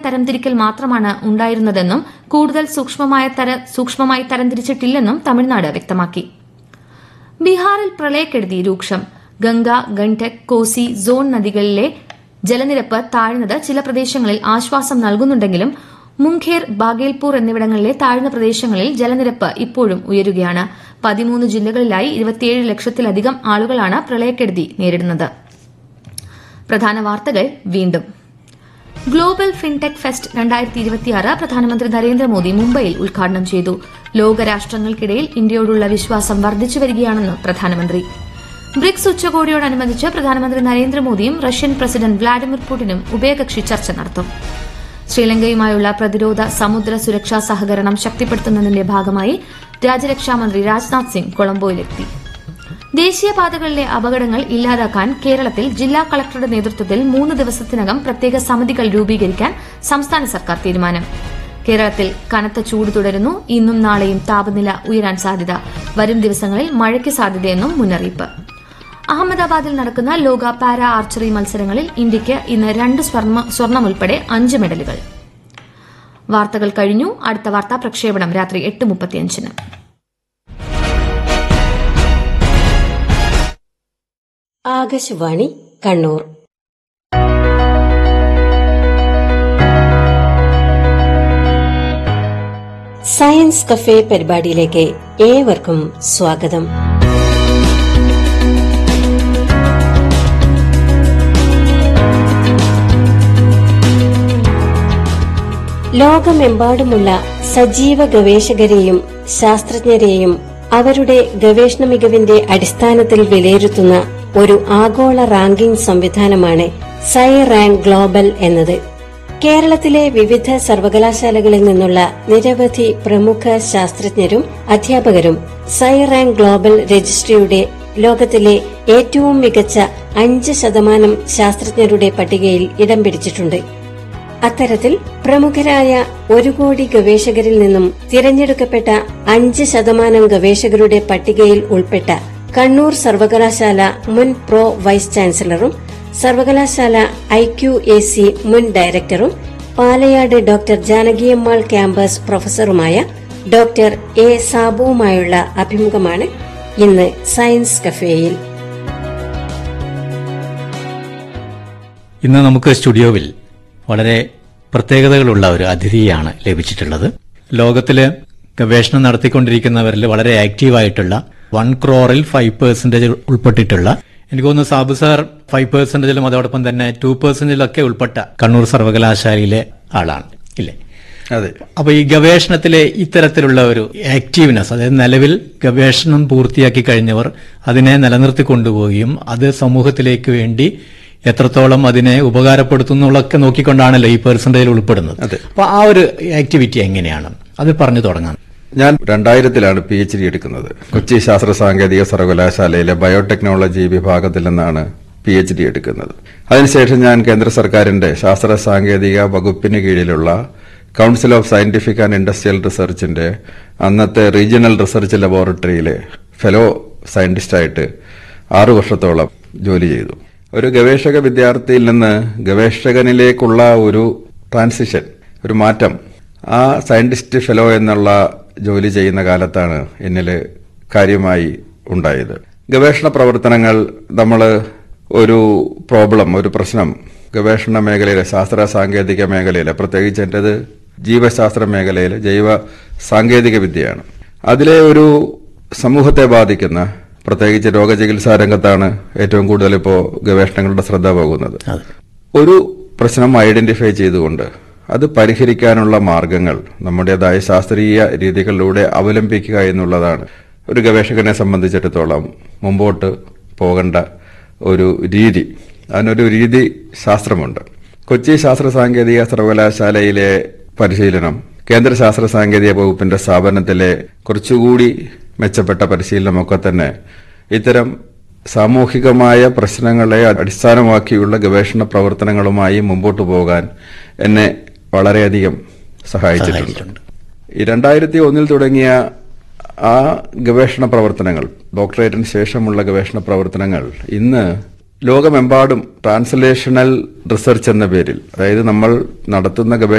തരംതിരിക്കൽ മാത്രമാണ് ഉണ്ടായിരുന്നതെന്നും കൂടുതൽ സൂക്ഷ്മമായി തരംതിരിച്ചിട്ടില്ലെന്നും തമിഴ്നാട് വ്യക്തമാക്കി ബീഹാറിൽ പ്രളയക്കെടുതി രൂക്ഷം ഗംഗ ഗണ്ഡക് കോസി സോൺ നദികളിലെ ജലനിരപ്പ് താഴ്ന്നത് ചില പ്രദേശങ്ങളിൽ ആശ്വാസം നൽകുന്നുണ്ടെങ്കിലും മുംഖേർ ബാഗേൽപൂർ എന്നിവിടങ്ങളിലെ താഴ്ന്ന പ്രദേശങ്ങളിൽ ജലനിരപ്പ് ഇപ്പോഴും ഉയരുകയാണ് പതിമൂന്ന് ജില്ലകളിലായി ഇരുപത്തിയേഴ് ലക്ഷത്തിലധികം ആളുകളാണ് പ്രളയക്കെടുതി നേരിടുന്നത് പ്രധാന വാർത്തകൾ വീണ്ടും ഗ്ലോബൽ ഫിൻടെക് ഫെസ്റ്റ് രണ്ടായിരത്തി ഇരുപത്തിയാറ് പ്രധാനമന്ത്രി നരേന്ദ്രമോദി മുംബൈയിൽ ഉദ്ഘാടനം ചെയ്തു ലോകരാഷ്ട്രങ്ങൾക്കിടയിൽ ഇന്ത്യയോടുള്ള വിശ്വാസം വർദ്ധിച്ചുവരികയാണെന്ന് പ്രധാനമന്ത്രി ബ്രിക്സ് ഉച്ചകോടിയോടനുബന്ധിച്ച് പ്രധാനമന്ത്രി നരേന്ദ്രമോദിയും റഷ്യൻ പ്രസിഡന്റ് വ്ളാഡിമിർ പുടിനും ഉഭയകക്ഷി ചർച്ച നടത്തും ശ്രീലങ്കയുമായുള്ള പ്രതിരോധ സമുദ്ര സുരക്ഷാ സഹകരണം ശക്തിപ്പെടുത്തുന്നതിന്റെ ഭാഗമായി രാജ്യരക്ഷാമന്ത്രി രാജ്നാഥ് സിംഗ് കൊളംബോയിലെത്തി ദേശീയപാതകളിലെ അപകടങ്ങൾ ഇല്ലാതാക്കാൻ കേരളത്തിൽ ജില്ലാ കളക്ടറുടെ നേതൃത്വത്തിൽ മൂന്ന് ദിവസത്തിനകം പ്രത്യേക സമിതികൾ രൂപീകരിക്കാൻ സംസ്ഥാന സർക്കാർ തീരുമാനം കേരളത്തിൽ കനത്ത ചൂട് തുടരുന്നു ഇന്നും നാളെയും താപനില ഉയരാൻ സാധ്യത വരും ദിവസങ്ങളിൽ മഴയ്ക്ക് സാധ്യതയെന്നും മുന്നറിയിപ്പ് അഹമ്മദാബാദിൽ നടക്കുന്ന ലോക പാരാ ആർച്ചറി മത്സരങ്ങളിൽ ഇന്ത്യയ്ക്ക് ഇന്ന് രണ്ട് സ്വർണം ഉൾപ്പെടെ അഞ്ച് മെഡലുകൾ വാർത്തകൾ കഴിഞ്ഞു അടുത്ത വാർത്താ പ്രക്ഷേപണം രാത്രി എട്ട് മുപ്പത്തിയഞ്ചിന് ആകാശവാണി കണ്ണൂർ സയൻസ് കഫേ പരിപാടിയിലേക്ക് ഏവർക്കും സ്വാഗതം ലോകമെമ്പാടുമുള്ള സജീവ ഗവേഷകരെയും ശാസ്ത്രജ്ഞരെയും അവരുടെ ഗവേഷണ മികവിന്റെ അടിസ്ഥാനത്തിൽ വിലയിരുത്തുന്ന ഒരു ആഗോള റാങ്കിംഗ് സംവിധാനമാണ് സൈ റാങ്ക് ഗ്ലോബൽ എന്നത് കേരളത്തിലെ വിവിധ സർവകലാശാലകളിൽ നിന്നുള്ള നിരവധി പ്രമുഖ ശാസ്ത്രജ്ഞരും അധ്യാപകരും സൈ റാങ്ക് ഗ്ലോബൽ രജിസ്ട്രിയുടെ ലോകത്തിലെ ഏറ്റവും മികച്ച അഞ്ച് ശതമാനം ശാസ്ത്രജ്ഞരുടെ പട്ടികയിൽ ഇടം പിടിച്ചിട്ടുണ്ട് അത്തരത്തിൽ പ്രമുഖരായ ഒരു കോടി ഗവേഷകരിൽ നിന്നും തിരഞ്ഞെടുക്കപ്പെട്ട അഞ്ച് ശതമാനം ഗവേഷകരുടെ പട്ടികയിൽ ഉൾപ്പെട്ട കണ്ണൂർ സർവകലാശാല മുൻ പ്രോ വൈസ് ചാൻസലറും സർവകലാശാല ഐ ക്യു എ സി മുൻ ഡയറക്ടറും പാലയാട് ഡോക്ടർ ജാനകിയമ്മാൾ ക്യാമ്പസ് പ്രൊഫസറുമായ ഡോക്ടർ എ സാബുവുമായുള്ള അഭിമുഖമാണ് ഇന്ന് സയൻസ് കഫേയിൽ ഇന്ന് നമുക്ക് സ്റ്റുഡിയോവിൽ വളരെ പ്രത്യേകതകളുള്ള ഒരു അതിഥിയാണ് ലഭിച്ചിട്ടുള്ളത് ലോകത്തില് ഗവേഷണം നടത്തിക്കൊണ്ടിരിക്കുന്നവരിൽ വളരെ ആക്റ്റീവായിട്ടുള്ള വൺ ക്രോറിൽ ഫൈവ് പെർസെന്റേജ് ഉൾപ്പെട്ടിട്ടുള്ള എനിക്ക് തോന്നുന്നു സാബു സാർ ഫൈവ് പെർസെന്റേജിലും അതോടൊപ്പം തന്നെ ടു പെർസെന്റേജിലൊക്കെ ഉൾപ്പെട്ട കണ്ണൂർ സർവകലാശാലയിലെ ആളാണ് ഇല്ലേ അതെ അപ്പൊ ഈ ഗവേഷണത്തിലെ ഇത്തരത്തിലുള്ള ഒരു ആക്റ്റീവ്നെസ് അതായത് നിലവിൽ ഗവേഷണം പൂർത്തിയാക്കി കഴിഞ്ഞവർ അതിനെ നിലനിർത്തി കൊണ്ടുപോവുകയും അത് സമൂഹത്തിലേക്ക് വേണ്ടി എത്രത്തോളം അതിനെ ഉപകാരപ്പെടുത്തുന്നുള്ളൊക്കെ നോക്കിക്കൊണ്ടാണല്ലോ ഈ പെർസെന്റേജിൽ ഉൾപ്പെടുന്നത് അതെ. അപ്പൊ ആ ഒരു ആക്ടിവിറ്റി എങ്ങനെയാണ് അത് പറഞ്ഞു തുടങ്ങാം ഞാൻ രണ്ടായിരത്തിലാണ് പി എച്ച് ഡി എടുക്കുന്നത് കൊച്ചി ശാസ്ത്ര സാങ്കേതിക സർവകലാശാലയിലെ ബയോടെക്നോളജി വിഭാഗത്തിൽ നിന്നാണ് പി എച്ച് ഡി എടുക്കുന്നത് അതിനുശേഷം ഞാൻ കേന്ദ്ര സർക്കാരിന്റെ ശാസ്ത്ര സാങ്കേതിക വകുപ്പിന് കീഴിലുള്ള council of scientific and industrial റിസർച്ചിന്റെ അന്നത്തെ റീജിയണൽ റിസർച്ച് ലബോറട്ടറിയിലെ ഫെലോ സയന്റിസ്റ്റായിട്ട് ആറു വർഷത്തോളം ജോലി ചെയ്തു ഒരു ഗവേഷക വിദ്യാർത്ഥിയിൽ നിന്ന് ഗവേഷകനിലേക്കുള്ള ഒരു ട്രാൻസിഷൻ ഒരു മാറ്റം ആ സയന്റിസ്റ്റ് ഫെലോ എന്നുള്ള ജോലി ചെയ്യുന്ന കാലത്താണ് എന്നിൽ കാര്യമായി ഉണ്ടായത് ഗവേഷണ പ്രവർത്തനങ്ങൾ നമ്മൾ ഒരു പ്രോബ്ലം ഒരു പ്രശ്നം ഗവേഷണ മേഖലയിലെ ശാസ്ത്ര സാങ്കേതിക മേഖലയിലെ പ്രത്യേകിച്ച് എൻ്റെത് ജീവശാസ്ത്ര മേഖലയിലെ ജൈവ സാങ്കേതിക വിദ്യയാണ് അതിലെ ഒരു സമൂഹത്തെ ബാധിക്കുന്ന പ്രത്യേകിച്ച് രോഗചികിത്സാ രംഗത്താണ് ഏറ്റവും കൂടുതൽ ഇപ്പോൾ ഗവേഷണങ്ങളുടെ ശ്രദ്ധ പോകുന്നത് അതെ ഒരു പ്രശ്നം ഐഡന്റിഫൈ ചെയ്തുകൊണ്ട് അത് പരിഹരിക്കാനുള്ള മാർഗങ്ങൾ നമ്മുടേതായ ശാസ്ത്രീയ രീതികളിലൂടെ അവലംബിക്കുക എന്നുള്ളതാണ് ഒരു ഗവേഷകനെ സംബന്ധിച്ചിടത്തോളം മുമ്പോട്ട് പോകേണ്ട ഒരു രീതി അതിനൊരു രീതി ശാസ്ത്രമുണ്ട് കൊച്ചി ശാസ്ത്ര സാങ്കേതിക സർവകലാശാലയിലെ പരിശീലനം കേന്ദ്ര ശാസ്ത്ര സാങ്കേതിക വകുപ്പിന്റെ സ്ഥാപനത്തിലെ കുറച്ചുകൂടി മെച്ചപ്പെട്ട പരിശീലനമൊക്കെ തന്നെ ഇത്തരം സാമൂഹികമായ പ്രശ്നങ്ങളെ അടിസ്ഥാനമാക്കിയുള്ള ഗവേഷണ പ്രവർത്തനങ്ങളുമായി മുമ്പോട്ട് പോകാൻ എന്നെ വളരെയധികം സഹായിച്ചിട്ടുണ്ട് സഹായിച്ചിട്ടുണ്ട്. ഈ രണ്ടായിരത്തി ഒന്നിൽ തുടങ്ങിയ ആ ഗവേഷണ പ്രവർത്തനങ്ങൾ ഡോക്ടറേറ്റിന് ശേഷമുള്ള ഗവേഷണ പ്രവർത്തനങ്ങൾ ഇന്ന് ലോകമെമ്പാടും ട്രാൻസ്ലേഷണൽ റിസർച്ച് എന്ന പേരിൽ അതായത് നമ്മൾ നടത്തുന്ന ഗവേഷണ